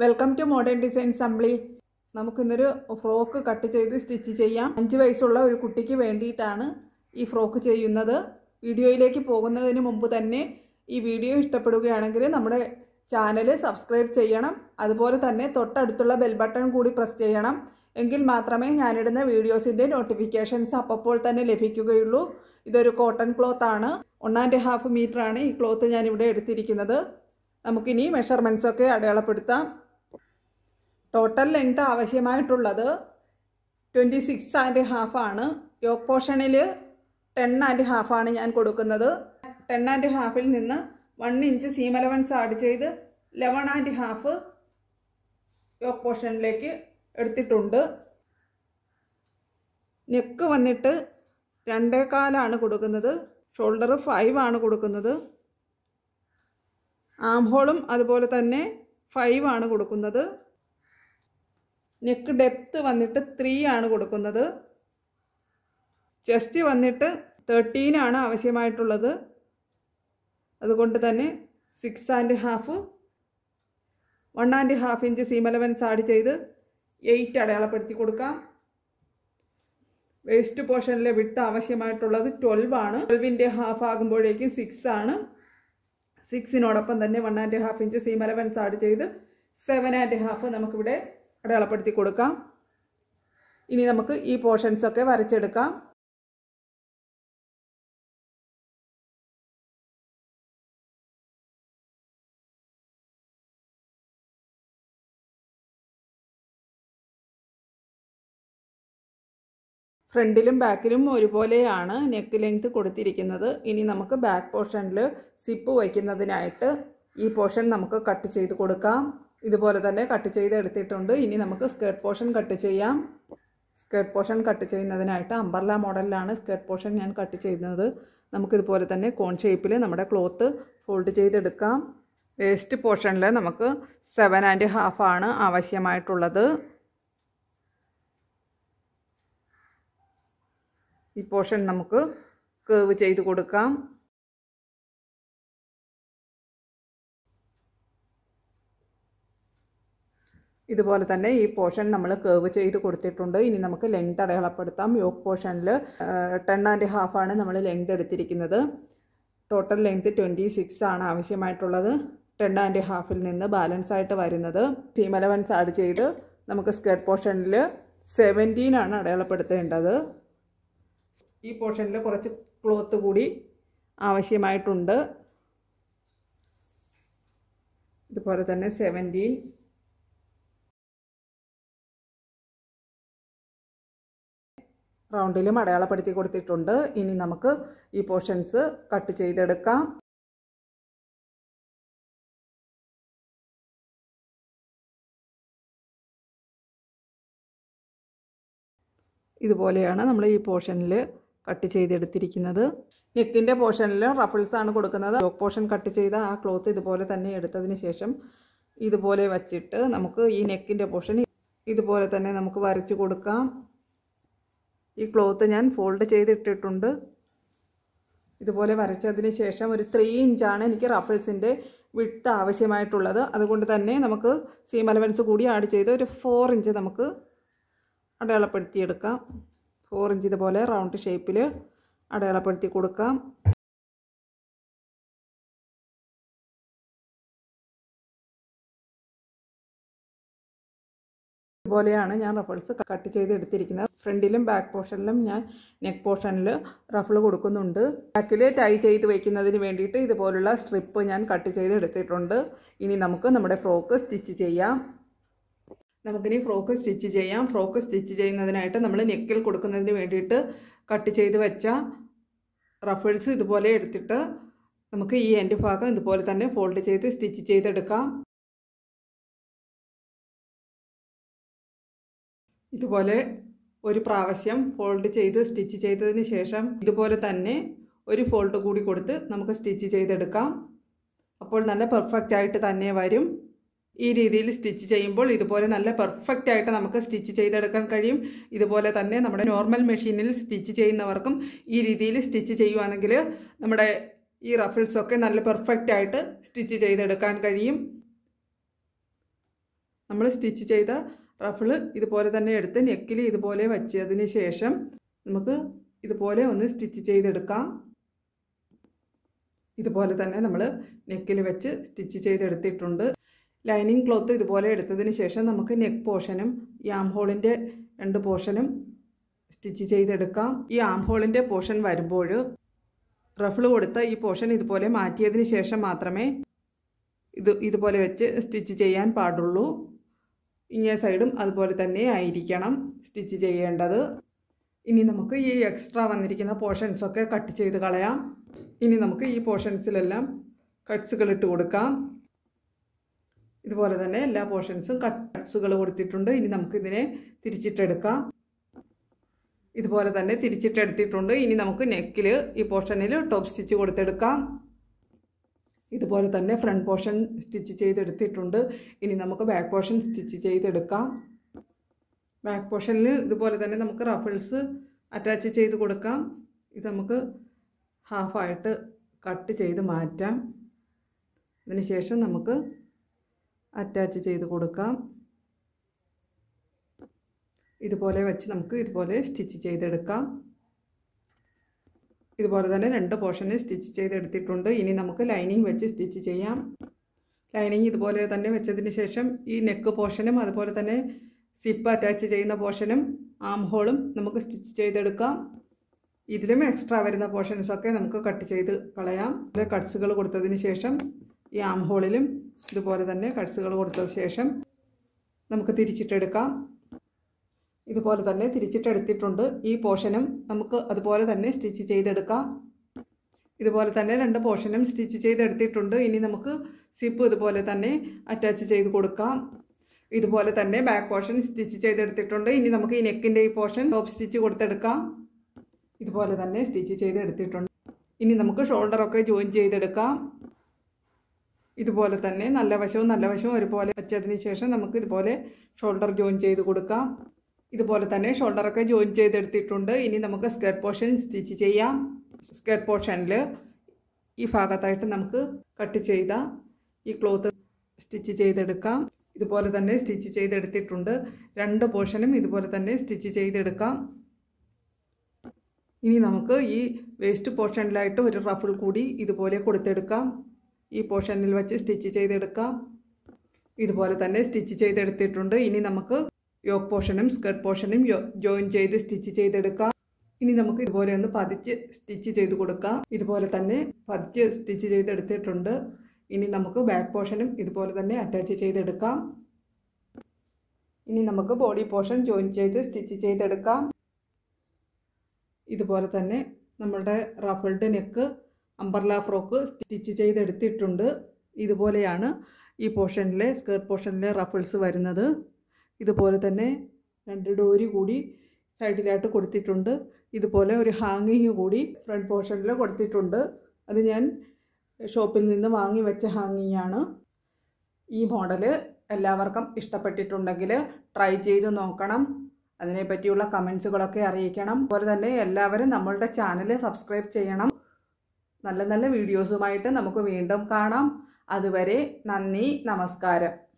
welcome to modern design assembly നമുക്കിന്നൊരു frock cut ചെയ്ത് stitch ചെയ്യാം അഞ്ച് വയസ്സുള്ള ഒരു കുട്ടിക്ക് വേണ്ടിയിട്ടാണ് ഈ ഫ്രോക്ക് ചെയ്യുന്നത് വീഡിയോയിലേക്ക് പോകുന്നതിന് മുമ്പ് തന്നെ ഈ വീഡിയോ ഇഷ്ടപ്പെടുകയാണെങ്കിൽ നമ്മുടെ ചാനൽ സബ്സ്ക്രൈബ് ചെയ്യണം അതുപോലെ തന്നെ തൊട്ടടുത്തുള്ള ബെൽ ബട്ടൺ കൂടി പ്രസ് ചെയ്യണം എങ്കിൽ മാത്രമേ ഞാനിടുന്ന വീഡിയോസിൻ്റെ നോട്ടിഫിക്കേഷൻസ് അപ്പോൾ തന്നെ ലഭിക്കുകയുള്ളൂ ഇതൊരു കോട്ടൺ ക്ലോത്ത് ആണ് വൺ ആൻഡ് ഹാഫ് മീറ്റർ ആണ് ഈ ക്ലോത്ത് ഞാനിവിടെ എടുത്തിരിക്കുന്നത് നമുക്കിനി മെഷർമെൻറ്റ്സ് ഒക്കെ അടയാളപ്പെടുത്താം ടോട്ടൽ ലെങ്ത് ആവശ്യമായിട്ടുള്ളത് ട്വൻറ്റി സിക്സ് ആൻഡ് ഹാഫ് ആണ് യോക്ക് പോർഷനിൽ ടെൻ ആൻഡ് ഹാഫ് ആണ് ഞാൻ കൊടുക്കുന്നത് ടെൻ ആൻഡ് ഹാഫിൽ നിന്ന് one inch seam allowance add ചെയ്ത് ലെവൻ ആൻഡ് ഹാഫ് യോക്ക് പോർഷനിലേക്ക് എടുത്തിട്ടുണ്ട് നെക്ക് വന്നിട്ട് രണ്ടേകാലാണ് കൊടുക്കുന്നത് ഷോൾഡർ ഫൈവ് ആണ് കൊടുക്കുന്നത് ആം ഹോളും അതുപോലെ തന്നെ ഫൈവ് ആണ് കൊടുക്കുന്നത് നെക്ക് ഡെപ്ത്ത് വന്നിട്ട് ത്രീ ആണ് കൊടുക്കുന്നത് ചെസ്റ്റ് വന്നിട്ട് തേർട്ടീൻ ആണ് ആവശ്യമായിട്ടുള്ളത് അതുകൊണ്ട് തന്നെ six and half one and half inch seam allowance add ചെയ്ത് എയ്റ്റ് അടയാളപ്പെടുത്തി കൊടുക്കാം വേസ്റ്റ് പോർഷനിലെ വിട്ട് ആവശ്യമായിട്ടുള്ളത് ട്വൽവ് ആണ് ട്വൽവിൻ്റെ ഹാഫ് ആകുമ്പോഴേക്കും സിക്സ് ആണ് സിക്സിനോടൊപ്പം തന്നെ one and half inch seam allowance add ചെയ്ത് സെവൻ ആൻഡ് ഹാഫ് നമുക്കിവിടെ അടയാളപ്പെടുത്തി കൊടുക്കാം ഇനി നമുക്ക് ഈ പോർഷൻസ് ഒക്കെ വരച്ചെടുക്കാം ഫ്രണ്ടിലും ബാക്കിലും ഒരുപോലെയാണ് നെക്ക് ലെങ്ത് കൊടുത്തിരിക്കുന്നത് ഇനി നമുക്ക് ബാക്ക് പോർഷനിൽ സിപ്പ് വയ്ക്കുന്നതിനായിട്ട് ഈ പോർഷൻ നമുക്ക് കട്ട് ചെയ്ത് കൊടുക്കാം ഇതുപോലെ തന്നെ കട്ട് ചെയ്ത് എടുത്തിട്ടുണ്ട് ഇനി നമുക്ക് സ്കേർട്ട് പോർഷൻ കട്ട് ചെയ്യാം സ്കേർട്ട് പോർഷൻ കട്ട് ചെയ്യുന്നതിനായിട്ട് അമ്പർല മോഡലിലാണ് സ്കേർട്ട് പോർഷൻ ഞാൻ കട്ട് ചെയ്യുന്നത് നമുക്കിതുപോലെ തന്നെ കോൺ ഷേപ്പിൽ നമ്മുടെ ക്ലോത്ത് ഫോൾഡ് ചെയ്തെടുക്കാം വേസ്റ്റ് പോർഷനിൽ നമുക്ക് സെവൻ ആൻഡ് ഹാഫ് ആണ് ആവശ്യമായിട്ടുള്ളത് ഈ പോർഷൻ നമുക്ക് കേവ് ചെയ്ത് കൊടുക്കാം ഇതുപോലെ തന്നെ ഈ പോർഷൻ നമ്മൾ കേവ് ചെയ്ത് കൊടുത്തിട്ടുണ്ട് ഇനി നമുക്ക് ലെങ്ത് അടയാളപ്പെടുത്താം യോക്ക് പോർഷനിൽ ടെൻ ആൻഡ് ഹാഫ് ആണ് നമ്മൾ ലെങ്ത് എടുത്തിരിക്കുന്നത് ടോട്ടൽ ലെങ്ത് ട്വൻറ്റി സിക്സ് ആണ് ആവശ്യമായിട്ടുള്ളത് ടെൻ ആൻഡ് ഹാഫിൽ നിന്ന് ബാലൻസ് ആയിട്ട് വരുന്നത് സീം അലവൻസ് ആഡ് ചെയ്ത് നമുക്ക് സ്കേർട്ട് പോർഷനിൽ സെവൻറ്റീൻ ആണ് അടയാളപ്പെടുത്തേണ്ടത് ഈ പോർഷനിൽ കുറച്ച് ക്ലോത്ത് കൂടി ആവശ്യമായിട്ടുണ്ട് ഇതുപോലെ തന്നെ സെവൻറ്റീൻ റൗണ്ടിലും അടയാളപ്പെടുത്തി കൊടുത്തിട്ടുണ്ട് ഇനി നമുക്ക് ഈ പോർഷൻസ് കട്ട് ചെയ്തെടുക്കാം ഇതുപോലെയാണ് നമ്മൾ ഈ പോർഷനിൽ കട്ട് ചെയ്തെടുത്തിരിക്കുന്നത് നെക്കിൻ്റെ പോർഷനിൽ റഫിൾസ് ആണ് കൊടുക്കുന്നത് യോക്ക് പോർഷൻ കട്ട് ചെയ്ത ആ ക്ലോത്ത് ഇതുപോലെ തന്നെ എടുത്തതിന് ശേഷം ഇതുപോലെ വച്ചിട്ട് നമുക്ക് ഈ നെക്കിൻ്റെ പോർഷൻ ഇതുപോലെ തന്നെ നമുക്ക് വരച്ച് കൊടുക്കാം ഈ ക്ലോത്ത് ഞാൻ ഫോൾഡ് ചെയ്തിട്ടിട്ടുണ്ട് ഇതുപോലെ വരച്ചതിന് ശേഷം ഒരു ത്രീ ഇഞ്ചാണ് എനിക്ക് റഫിൾസിൻ്റെ വിട്ട് ആവശ്യമായിട്ടുള്ളത് അതുകൊണ്ട് തന്നെ നമുക്ക് സീം അലവൻസ് കൂടി ആഡ് ചെയ്ത് ഒരു ഫോർ ഇഞ്ച് നമുക്ക് അടയാളപ്പെടുത്തിയെടുക്കാം ഫോർ ഇഞ്ച് ഇതുപോലെ റൗണ്ട് ഷേപ്പിൽ അടയാളപ്പെടുത്തി കൊടുക്കാം ഇതുപോലെയാണ് ഞാൻ റഫിൾസ് കട്ട് ചെയ്ത് എടുത്തിരിക്കുന്നത് ഫ്രണ്ടിലും ബാക്ക് പോർഷനിലും ഞാൻ നെക്ക് പോർഷനിൽ റഫിൾ കൊടുക്കുന്നുണ്ട് ബാക്കിൽ ടൈ ചെയ്ത് വയ്ക്കുന്നതിന് വേണ്ടിയിട്ട് ഇതുപോലുള്ള സ്ട്രിപ്പ് ഞാൻ കട്ട് ചെയ്ത് എടുത്തിട്ടുണ്ട് ഇനി നമുക്ക് നമ്മുടെ ഫ്രോക്ക് സ്റ്റിച്ച് ചെയ്യാം നമുക്കിനി ഫ്രോക്ക് സ്റ്റിച്ച് ചെയ്യാം ഫ്രോക്ക് സ്റ്റിച്ച് ചെയ്യുന്നതിനായിട്ട് നമ്മൾ നെക്കിൽ കൊടുക്കുന്നതിന് വേണ്ടിയിട്ട് കട്ട് ചെയ്ത് വെച്ച റഫിൾസ് ഇതുപോലെ എടുത്തിട്ട് നമുക്ക് ഈ എൻഡ് ഭാഗം ഇതുപോലെ തന്നെ ഫോൾഡ് ചെയ്ത് സ്റ്റിച്ച് ചെയ്തെടുക്കാം ഇതുപോലെ ഒരു പ്രാവശ്യം ഫോൾഡ് ചെയ്ത് സ്റ്റിച്ച് ചെയ്തതിന് ശേഷം ഇതുപോലെ തന്നെ ഒരു ഫോൾഡ് കൂടി കൊടുത്ത് നമുക്ക് സ്റ്റിച്ച് ചെയ്തെടുക്കാം അപ്പോൾ നല്ല പെർഫെക്റ്റ് ആയിട്ട് തന്നെ വരും ഈ രീതിയിൽ സ്റ്റിച്ച് ചെയ്യുമ്പോൾ ഇതുപോലെ നല്ല പെർഫെക്റ്റ് ആയിട്ട് നമുക്ക് സ്റ്റിച്ച് ചെയ്തെടുക്കാൻ കഴിയും ഇതുപോലെ തന്നെ നമ്മുടെ നോർമൽ മെഷീനിൽ സ്റ്റിച്ച് ചെയ്യുന്നവർക്കും ഈ രീതിയിൽ സ്റ്റിച്ച് ചെയ്യുവാണെങ്കിൽ നമ്മുടെ ഈ റഫിൾസൊക്കെ നല്ല പെർഫെക്റ്റ് ആയിട്ട് സ്റ്റിച്ച് ചെയ്തെടുക്കാൻ കഴിയും നമ്മൾ സ്റ്റിച്ച് ചെയ്ത റഫിള് ഇതുപോലെ തന്നെ എടുത്ത് നെക്കിൽ ഇതുപോലെ വച്ചതിന് ശേഷം നമുക്ക് ഇതുപോലെ ഒന്ന് സ്റ്റിച്ച് ചെയ്തെടുക്കാം ഇതുപോലെ തന്നെ നമ്മൾ നെക്കിൽ വെച്ച് സ്റ്റിച്ച് ചെയ്തെടുത്തിട്ടുണ്ട് ലൈനിങ് ക്ലോത്ത് ഇതുപോലെ എടുത്തതിന് ശേഷം നമുക്ക് നെക്ക് പോർഷനും ഈ ആം ഹോളിൻ്റെ രണ്ട് പോർഷനും സ്റ്റിച്ച് ചെയ്തെടുക്കാം ഈ ആം ഹോളിൻ്റെ പോർഷൻ വരുമ്പോൾ റഫിൾ കൊടുത്ത ഈ പോർഷൻ ഇതുപോലെ മാറ്റിയതിന് ശേഷം മാത്രമേ ഇത് ഇതുപോലെ വെച്ച് സ്റ്റിച്ച് ചെയ്യാൻ പാടുള്ളൂ ഇങ്ങേ സൈഡും അതുപോലെ തന്നെ ആയിരിക്കണം സ്റ്റിച്ച് ചെയ്യേണ്ടത് ഇനി നമുക്ക് ഈ എക്സ്ട്രാ വന്നിരിക്കുന്ന പോർഷൻസൊക്കെ കട്ട് ചെയ്ത് കളയാം ഇനി നമുക്ക് ഈ പോർഷൻസിലെല്ലാം കട്ട്സുകൾ ഇട്ട് കൊടുക്കാം ഇതുപോലെ തന്നെ എല്ലാ പോർഷൻസും കട്ട്സുകൾ കൊടുത്തിട്ടുണ്ട് ഇനി നമുക്കിതിനെ തിരിച്ചിട്ടെടുക്കാം ഇതുപോലെ തന്നെ തിരിച്ചിട്ടെടുത്തിട്ടുണ്ട് ഇനി നമുക്ക് നെക്കിൽ ഈ പോർഷനിൽ ടോപ്പ് സ്റ്റിച്ച് കൊടുത്തെടുക്കാം ഇതുപോലെ തന്നെ ഫ്രണ്ട് പോർഷൻ സ്റ്റിച്ച് ചെയ്തെടുത്തിട്ടുണ്ട് ഇനി നമുക്ക് ബാക്ക് പോർഷൻ സ്റ്റിച്ച് ചെയ്തെടുക്കാം ബാക്ക് പോർഷനിൽ ഇതുപോലെ തന്നെ നമുക്ക് റഫിൾസ് അറ്റാച്ച് ചെയ്ത് കൊടുക്കാം ഇത് നമുക്ക് ഹാഫായിട്ട് കട്ട് ചെയ്ത് മാറ്റാം അതിന് ശേഷം നമുക്ക് അറ്റാച്ച് ചെയ്ത് കൊടുക്കാം ഇതുപോലെ വെച്ച് നമുക്ക് ഇതുപോലെ സ്റ്റിച്ച് ചെയ്തെടുക്കാം ഇതുപോലെ തന്നെ രണ്ട് പോർഷന് സ്റ്റിച്ച് ചെയ്തെടുത്തിട്ടുണ്ട് ഇനി നമുക്ക് ലൈനിങ് വെച്ച് സ്റ്റിച്ച് ചെയ്യാം ലൈനിങ് ഇതുപോലെ തന്നെ വെച്ചതിന് ശേഷം ഈ നെക്ക് പോർഷനും അതുപോലെ തന്നെ സിപ്പ് അറ്റാച്ച് ചെയ്യുന്ന പോർഷനും ആം ഹോളും നമുക്ക് സ്റ്റിച്ച് ചെയ്തെടുക്കാം ഇതിലും എക്സ്ട്രാ വരുന്ന പോർഷൻസൊക്കെ നമുക്ക് കട്ട് ചെയ്ത് കളയാം കട്ട്സുകൾ കൊടുത്തതിന് ശേഷം ഈ ആം ഹോളിലും ഇതുപോലെ തന്നെ കട്ട്സുകൾ കൊടുത്ത ശേഷം നമുക്ക് തിരിച്ചിട്ടെടുക്കാം ഇതുപോലെ തന്നെ തിരിച്ചിട്ടെടുത്തിട്ടുണ്ട് ഈ പോർഷനും നമുക്ക് അതുപോലെ തന്നെ സ്റ്റിച്ച് ചെയ്തെടുക്കാം ഇതുപോലെ തന്നെ രണ്ട് പോർഷനും സ്റ്റിച്ച് ചെയ്തെടുത്തിട്ടുണ്ട് ഇനി നമുക്ക് സിപ്പ് ഇതുപോലെ തന്നെ അറ്റാച്ച് ചെയ്ത് കൊടുക്കാം ഇതുപോലെ തന്നെ ബാക്ക് പോർഷൻ സ്റ്റിച്ച് ചെയ്തെടുത്തിട്ടുണ്ട് ഇനി നമുക്ക് ഈ നെക്കിൻ്റെ ഈ പോർഷൻ ടോപ്പ് സ്റ്റിച്ച് കൊടുത്തെടുക്കാം ഇതുപോലെ തന്നെ സ്റ്റിച്ച് ചെയ്തെടുത്തിട്ടുണ്ട് ഇനി നമുക്ക് ഷോൾഡറൊക്കെ ജോയിൻ ചെയ്തെടുക്കാം ഇതുപോലെ തന്നെ നല്ല വശവും നല്ല വശവും ഒരുപോലെ വെച്ചതിന് ശേഷം നമുക്ക് ഇതുപോലെ ഷോൾഡർ ജോയിൻ ചെയ്ത് കൊടുക്കാം ഇതുപോലെ തന്നെ ഷോൾഡറൊക്കെ ജോയിൻ ചെയ്തെടുത്തിട്ടുണ്ട് ഇനി നമുക്ക് സ്കേർട്ട് പോർഷൻ സ്റ്റിച്ച് ചെയ്യാം സ്കേർട്ട് പോർഷനിൽ ഈ ഭാഗത്തായിട്ട് നമുക്ക് കട്ട് ചെയ്ത ഈ ക്ലോത്ത് സ്റ്റിച്ച് ചെയ്തെടുക്കാം ഇതുപോലെ തന്നെ സ്റ്റിച്ച് ചെയ്തെടുത്തിട്ടുണ്ട് രണ്ട് പോർഷനും ഇതുപോലെ തന്നെ സ്റ്റിച്ച് ചെയ്തെടുക്കാം ഇനി നമുക്ക് ഈ വേസ്റ്റ് പോർഷനിലായിട്ട് ഒരു റഫിൾ കൂടി ഇതുപോലെ കൊടുത്തെടുക്കാം ഈ പോർഷനിൽ വെച്ച് സ്റ്റിച്ച് ചെയ്തെടുക്കാം ഇതുപോലെ തന്നെ സ്റ്റിച്ച് ചെയ്തെടുത്തിട്ടുണ്ട് ഇനി നമുക്ക് യോക്ക് പോർഷനും സ്കർട്ട് പോർഷനും ജോയിൻ ചെയ്ത് സ്റ്റിച്ച് ചെയ്തെടുക്കാം ഇനി നമുക്ക് ഇതുപോലെ ഒന്ന് പതിച്ച് സ്റ്റിച്ച് ചെയ്ത് കൊടുക്കാം ഇതുപോലെ തന്നെ പതിച്ച് സ്റ്റിച്ച് ചെയ്തെടുത്തിട്ടുണ്ട് ഇനി നമുക്ക് ബാക്ക് പോർഷനും ഇതുപോലെ തന്നെ അറ്റാച്ച് ചെയ്തെടുക്കാം ഇനി നമുക്ക് ബോഡി പോർഷൻ ജോയിൻ ചെയ്ത് സ്റ്റിച്ച് ചെയ്തെടുക്കാം ഇതുപോലെ തന്നെ നമ്മളുടെ ruffled neck umbrella frock stitch ചെയ്തെടുത്തിട്ടുണ്ട് ഇതുപോലെയാണ് ഈ പോർഷനിലെ സ്കേർട്ട് പോർഷനിലെ റഫിൾസ് വരുന്നത് ഇതുപോലെ തന്നെ രണ്ട് ഡോരി കൂടി സൈഡിലായിട്ട് കൊടുത്തിട്ടുണ്ട് ഇതുപോലെ ഒരു ഹാങ്ങിങ് കൂടി ഫ്രണ്ട് പോർഷനിൽ കൊടുത്തിട്ടുണ്ട് അത് ഞാൻ ഷോപ്പിൽ നിന്ന് വാങ്ങി വെച്ച ഹാങ്ങിങ് ആണ് ഈ മോഡൽ എല്ലാവർക്കും ഇഷ്ടപ്പെട്ടിട്ടുണ്ടെങ്കിൽ ട്രൈ ചെയ്ത് നോക്കണം അതിനെപ്പറ്റിയുള്ള കമൻസുകളൊക്കെ അറിയിക്കണം അതുപോലെ തന്നെ എല്ലാവരും നമ്മളുടെ ചാനൽ സബ്സ്ക്രൈബ് ചെയ്യണം നല്ല നല്ല വീഡിയോസുമായിട്ട് നമുക്ക് വീണ്ടും കാണാം അതുവരെ നന്ദി നമസ്കാരം